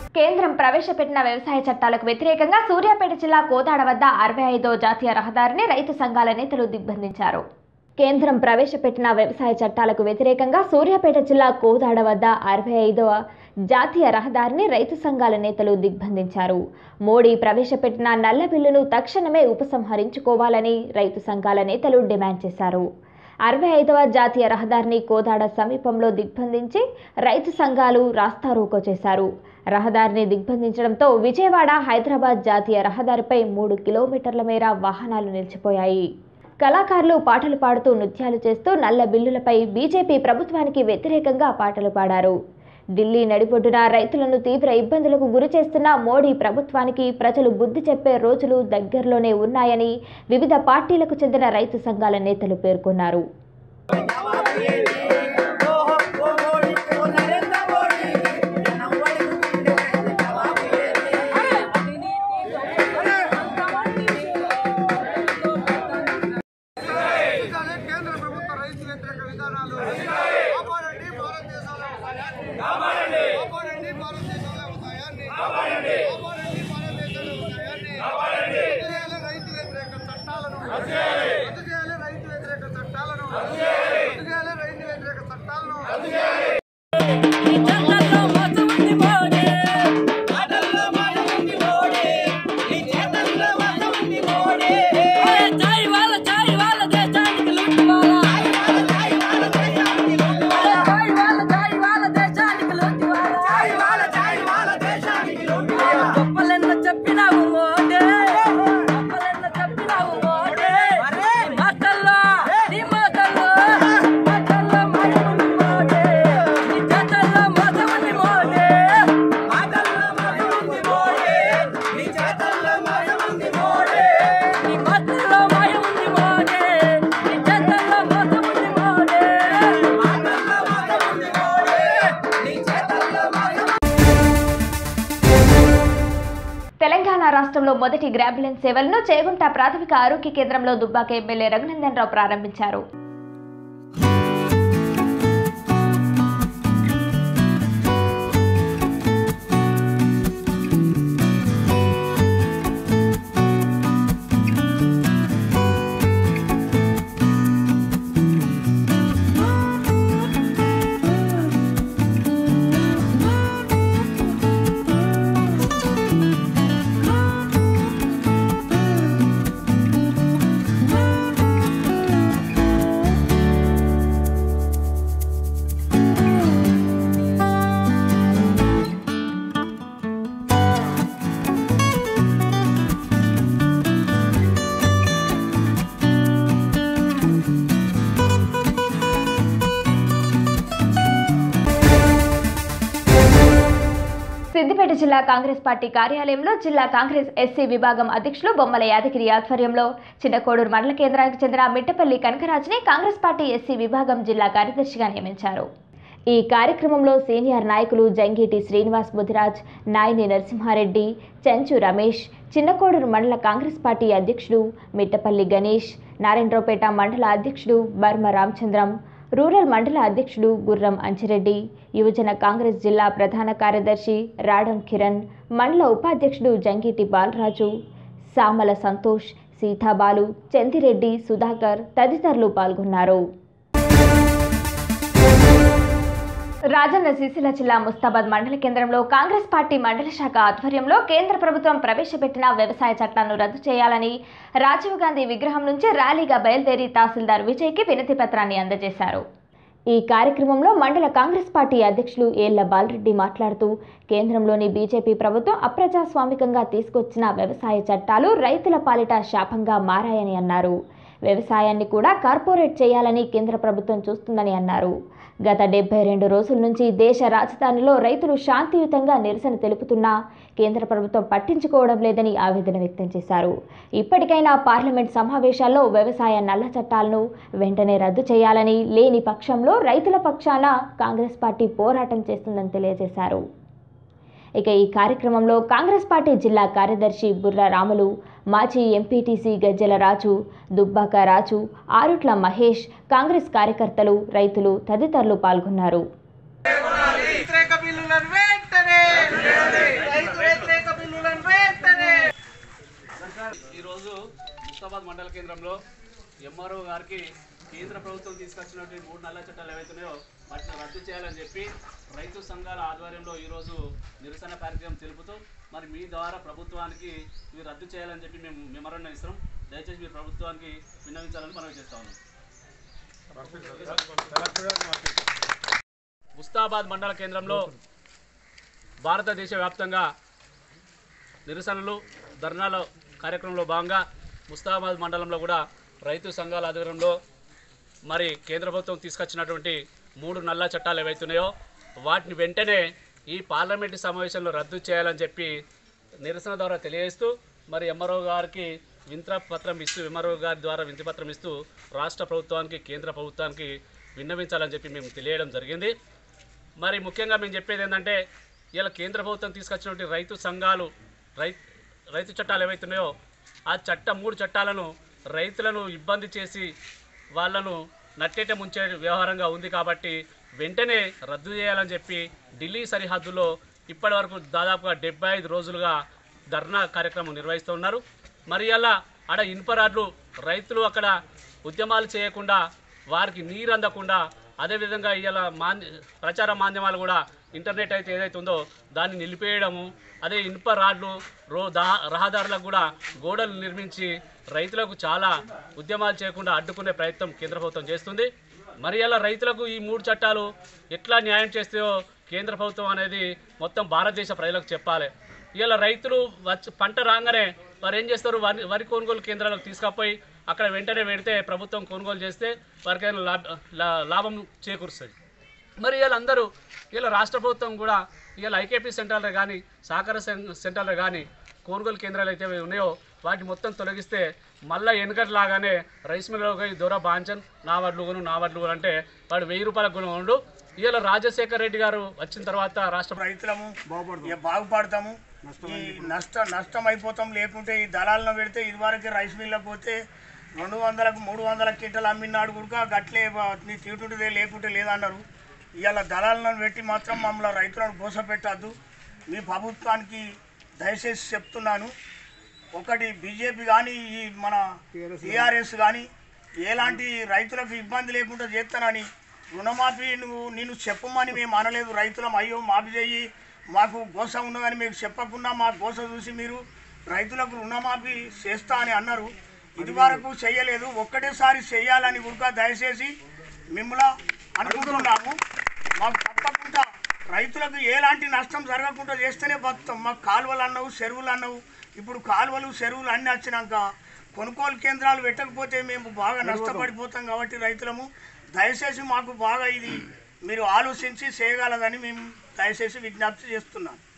కేంద్రం ప్రవేశపెట్టిన వ్యవసాయ చట్టాలకు వ్యతిరేకంగా సూర్యాపేట జిల్లా కోదాడ వద్ద అరవై ఐదో జాతీయ రహదారిని రైతు సంఘాల నేతలు దిగ్బంధించారు కేంద్రం ప్రవేశపెట్టిన వ్యవసాయ చట్టాలకు వ్యతిరేకంగా సూర్యాపేట జిల్లా కోదాడ వద్ద అరవై ఐదవ జాతీయ రహదారిని రైతు సంఘాల నేతలు దిగ్బంధించారు మోడీ ప్రవేశపెట్టిన నల్ల బిల్లును తక్షణమే ఉపసంహరించుకోవాలని రైతు సంఘాల నేతలు డిమాండ్ చేశారు అరవై ఐదవ జాతీయ రహదారిని కోదాడ సమీపంలో దిగ్బంధించి రైతు సంఘాలు రాస్తారోకో చేశారు రహదారిని దిగ్బంధించడంతో విజయవాడ హైదరాబాద్ జాతీయ రహదారిపై మూడు కిలోమీటర్ల మేర వాహనాలు నిలిచిపోయాయి కళాకారులు పాటలు పాడుతూ నృత్యాలు చేస్తూ నల్ల బిల్లులపై బీజేపీ ప్రభుత్వానికి వ్యతిరేకంగా పాటలు పాడారు ఢిల్లీ నడిబొడ్డున రైతులను తీవ్ర ఇబ్బందులకు గురి చేస్తున్న మోడీ ప్రభుత్వానికి ప్రజలు బుద్ధి చెప్పే రోజులు దగ్గరలోనే ఉన్నాయని వివిధ పార్టీలకు చెందిన రైతు సంఘాల నేతలు పేర్కొన్నారు విధానాలు కేంద్ర ప్రభుత్వ రైతు వ్యతిరేక విధానాలు కాపాడండి భారతదేశంలో వ్యవసాయాన్ని కాపాడండి భారతదేశంలో వ్యవసాయాన్ని కాపాడండి భారతదేశంలో వ్యవసాయాన్ని రద్దు చేయాలి రైతు వ్యతిరేక చట్టాలను రద్దు చేయాలి రైతు వ్యతిరేక చట్టాలను రద్దు చేయాలి రైతు వ్యతిరేక చట్టాలను చట్టంలో మోసం ఉంది మోడీ మాటల్లో మాయం ఉంది మోడీ నీ చేతల్లో మోసం ఉంది మోడీ చాయ్ వాళ్ళ చాయ్ వాళ్ళ దేశానికి లూటి వాళ్ళ చాయ్ వాళ్ళ దేశానికి లూటి వాళ్ళ చాయ్ వాళ్ళ చాయ్ వాళ్ళ దేశానికి లూటి వాళ్ళ చాయ్ వాళ్ళ చాయ్ వాళ్ళ దేశానికి లూటి వాళ్ళ గొప్పలెన్న చెప్పినావు మోడీ గొప్పలెన్న చెప్పినావు మోడీ నీ మాటల్లో నీ మాటల్లో మాటల్లో మాయం ఉంది మోడీ నీ చేతల్లో మోసం ఉంది మోడీ మాటల్లో మోసం ఉంది మోడీ నీ చేతల్లో మోసం ఉంది మోడీ నీ మాటల్లో మాయం ఉంది మోడీ నీ చేతల్లో మోసం ఉంది మోడీ మాటల్లో మోసం ఉంది మోడీ నీ చేతల్లో మోసం తెలంగాణ రాష్ట్రంలో మొదటి గ్రాంబులెన్స్ సేవలను చేగుంట ప్రాథమిక ఆరోగ్య కేంద్రంలో దుబ్బాక ఎమ్మెల్యే రఘునందన్ రావు ప్రారంభించారు సిద్దిపేట జిల్లా కాంగ్రెస్ పార్టీ కార్యాలయంలో జిల్లా కాంగ్రెస్ ఎస్సీ విభాగం అధ్యక్షులు బొమ్మల యాదగిరి ఆధ్వర్యంలో చిన్నకోడూరు మండల కేంద్రానికి చెందిన మిట్టపల్లి కనకరాజుని కాంగ్రెస్ పార్టీ ఎస్సీ విభాగం జిల్లా కార్యదర్శిగా నియమించారు ఈ కార్యక్రమంలో సీనియర్ నాయకులు జంగీటి శ్రీనివాస్ బుధిరాజ్ నాయని నరసింహారెడ్డి చెంచు రమేష్ చిన్నకోడూరు మండల కాంగ్రెస్ పార్టీ అధ్యక్షుడు మిట్టపల్లి గణేష్ నారాయణరావుపేట మండల అధ్యక్షుడు బర్మ రామచంద్రం రూరల్ మండల అధ్యక్షుడు గుర్రం అంచిరెడ్డి యువజన కాంగ్రెస్ జిల్లా ప్రధాన కార్యదర్శి రాడం కిరణ్ మండల ఉపాధ్యక్షుడు జంగిటి బాలరాజు సామల సంతోష్ సీతాబాలు చందిరెడ్డి సుధాకర్ తదితరులు పాల్గొన్నారు రాజన్న సిరిసిల్ల జిల్లా ముస్తాబాద్ మండల కేంద్రంలో కాంగ్రెస్ పార్టీ మండల శాఖ ఆధ్వర్యంలో కేంద్ర ప్రభుత్వం ప్రవేశపెట్టిన వ్యవసాయ చట్టాలను రద్దు చేయాలని రాజీవ్ గాంధీ విగ్రహం నుంచి ర్యాలీగా బయలుదేరి తహసీల్దార్ విజయ్కి వినతి పత్రాన్ని అందజేశారు ఈ కార్యక్రమంలో మండల కాంగ్రెస్ పార్టీ అధ్యక్షులు ఏళ్ల బాలరెడ్డి మాట్లాడుతూ కేంద్రంలోని బీజేపీ ప్రభుత్వం అప్రజాస్వామికంగా తీసుకొచ్చిన వ్యవసాయ చట్టాలు రైతుల పాలిట శాపంగా మారాయని అన్నారు వ్యవసాయాన్ని కూడా కార్పొరేట్ చేయాలని కేంద్ర ప్రభుత్వం చూస్తుందని అన్నారు గత డెబ్బై రెండు రోజుల నుంచి దేశ రాజధానిలో రైతులు శాంతియుతంగా నిరసన తెలుపుతున్నా కేంద్ర ప్రభుత్వం పట్టించుకోవడం లేదని ఆవేదన వ్యక్తం చేశారు ఇప్పటికైనా పార్లమెంట్ సమావేశాల్లో వ్యవసాయ నల్ల చట్టాలను వెంటనే రద్దు చేయాలని లేని పక్షంలో రైతుల పక్షాన కాంగ్రెస్ పార్టీ పోరాటం చేస్తుందని తెలియజేశారు ఇక ఈ కార్యక్రమంలో కాంగ్రెస్ పార్టీ జిల్లా కార్యదర్శి బుర్ర రాములు మాజీ ఎంపీటీసీ గజ్జల రాజు దుబ్బాక రాజు ఆరుట్ల మహేష్ కాంగ్రెస్ కార్యకర్తలు రైతులు తదితరులు పాల్గొన్నారు వ్యతిరేక బిల్లులను వెంటనే ఈరోజు ముస్తాబాద్ మండల కేంద్రంలో ఎంఆర్ఓ గారికి కేంద్ర ప్రభుత్వం తీసుకొచ్చినటువంటి మూడు నల్ల చట్టాలు ఏవైతున్నాయో వాటిని రద్దు చేయాలని చెప్పి రైతు సంఘాల ఆధ్వర్యంలో ఈరోజు నిరసన కార్యక్రమం తెలుపుతూ మరి మీ ద్వారా ప్రభుత్వానికి ఇవి రద్దు చేయాలని చెప్పి మేము మెమరాండం ఇస్తాం దయచేసి మీరు ప్రభుత్వానికి విన్నవించాలని మనం చేస్తా ఉన్నాం ముస్తాబాద్ మండల కేంద్రంలో భారతదేశ వ్యాప్తంగా నిరసనలు ధర్నాల కార్యక్రమంలో భాగంగా ముస్తాబాద్ మండలంలో కూడా రైతు సంఘాల ఆధ్వర్యంలో మరి కేంద్ర ప్రభుత్వం తీసుకొచ్చినటువంటి మూడు నల్ల చట్టాలు ఏవైతున్నాయో వాటిని వెంటనే ఈ పార్లమెంటు సమావేశంలో రద్దు చేయాలని చెప్పి నిరసన ద్వారా తెలియజేస్తూ మరి ఎంఆర్ఓ గారికి వింత పత్రం ఇస్తూ ఎంఆర్ఓ గారి ద్వారా వింతి పత్రం ఇస్తూ రాష్ట్ర ప్రభుత్వానికి కేంద్ర ప్రభుత్వానికి విన్నవించాలని చెప్పి మేము తెలియడం జరిగింది మరి ముఖ్యంగా మేము చెప్పేది ఏంటంటే ఇలా కేంద్ర ప్రభుత్వం తీసుకొచ్చినటువంటి రైతు సంఘాలు రై రైతు చట్టాలు ఏవైతున్నాయో ఆ చట్ట మూడు చట్టాలను రైతులను ఇబ్బంది చేసి వాళ్ళను నట్టేట ముంచే వ్యవహారంగా ఉంది కాబట్టి వెంటనే రద్దు చేయాలని చెప్పి ఢిల్లీ సరిహద్దులో ఇప్పటి వరకు దాదాపుగా డెబ్బై ఐదు రోజులుగా ధర్నా కార్యక్రమం నిర్వహిస్తూ ఉన్నారు మరి అలా ఆడ ఇనుప రాడ్లు రైతులు అక్కడ ఉద్యమాలు చేయకుండా వారికి నీరు అందకుండా అదేవిధంగా ఇవాళ మాధ్య ప్రచార మాధ్యమాలు కూడా ఇంటర్నెట్ అయితే ఏదైతే ఉందో దాన్ని నిలిపేయడము అదే ఇనుప రాడ్లు రో దా రహదారులకు కూడా గోడలు నిర్మించి రైతులకు చాలా ఉద్యమాలు చేయకుండా అడ్డుకునే ప్రయత్నం కేంద్ర ప్రభుత్వం చేస్తుంది మరి అలా రైతులకు ఈ మూడు చట్టాలు ఎట్లా న్యాయం చేస్తాయో కేంద్ర ప్రభుత్వం అనేది మొత్తం భారతదేశ ప్రజలకు చెప్పాలి ఇవాళ రైతులు వచ్చి పంట రాగానే వారు ఏం చేస్తారు వరి వరి కొనుగోలు కేంద్రాలకు తీసుకపోయి అక్కడ వెంటనే పెడితే ప్రభుత్వం కొనుగోలు చేస్తే వారికి ఏదైనా లాభ లా- లాభం చేకూరుస్తుంది మరి వీళ్ళందరూ అందరూ వీళ్ళ రాష్ట్ర ప్రభుత్వం కూడా వీళ్ళ ఐకేపీ సెంటర్లో కానీ సహకార సెం- సెంటర్లో కానీ కొనుగోలు కేంద్రాలు అయితే ఉన్నాయో వాటిని మొత్తం తొలగిస్తే మళ్ళీ వెనుకటి లాగానే రైస్ మిల్లో పోయి దూర బాంచన్ నా వడ్లు కొను నా వడ్లు కొను అంటే వాడు వెయ్యి రూపాయలకు కొను ఉండు ఇవాళ రాజశేఖర్ రెడ్డి గారు వచ్చిన తర్వాత రాష్ట్ర రైతులము ఇక బాగుపడతాము ఈ నష్ట నష్టం అయిపోతాం లేకుంటే ఈ దళాలను పెడితే ఇదివరకే రైస్ మిల్లకు పోతే రెండు వందలకు మూడు వందల క్వింటలు అమ్మినాడు కూడా గట్లే బా- నీ తీటుంటిదే లేకుంటే లేదన్నారు ఇవాళ దళాలను పెట్టి మాత్రం మమ్మల్ని రైతులను గోసపెట్టద్దు మీ ప్రభుత్వానికి దయచేసి చెప్తున్నాను ఒకటి బీజేపీ కానీ ఈ మన టీఆర్ఎస్ కానీ ఎలాంటి రైతులకు ఇబ్బంది లేకుండా చేస్తానని రుణమాఫీ నువ్వు నేను చెప్పమని మేము అనలేదు రైతులం అయ్యో మాఫీ చెయ్యి మాకు గోస ఉన్నదని మీకు చెప్పకుండా మా గోస చూసి మీరు రైతులకు రుణమాఫీ చేస్తా అని అన్నారు ఇది వరకు చేయలేదు ఒక్కటేసారి చేయాలని కూడా దయచేసి మిమ్మల్ని అనుకుంటున్నాము మాకు తప్పకుండా రైతులకు ఎలాంటి నష్టం జరగకుండా చేస్తేనే బతుకుతాం మాకు కాలువలు అన్నవు చెరువులు అన్నవు ఇప్పుడు కాలువలు చెరువులు అన్నీ వచ్చినాక కొనుగోలు కేంద్రాలు పెట్టకపోతే మేము బాగా నష్టపడిపోతాం కాబట్టి రైతులము దయచేసి మాకు బాగా ఇది మీరు ఆలోచించి చేయగలదని మేము దయచేసి విజ్ఞప్తి చేస్తున్నాం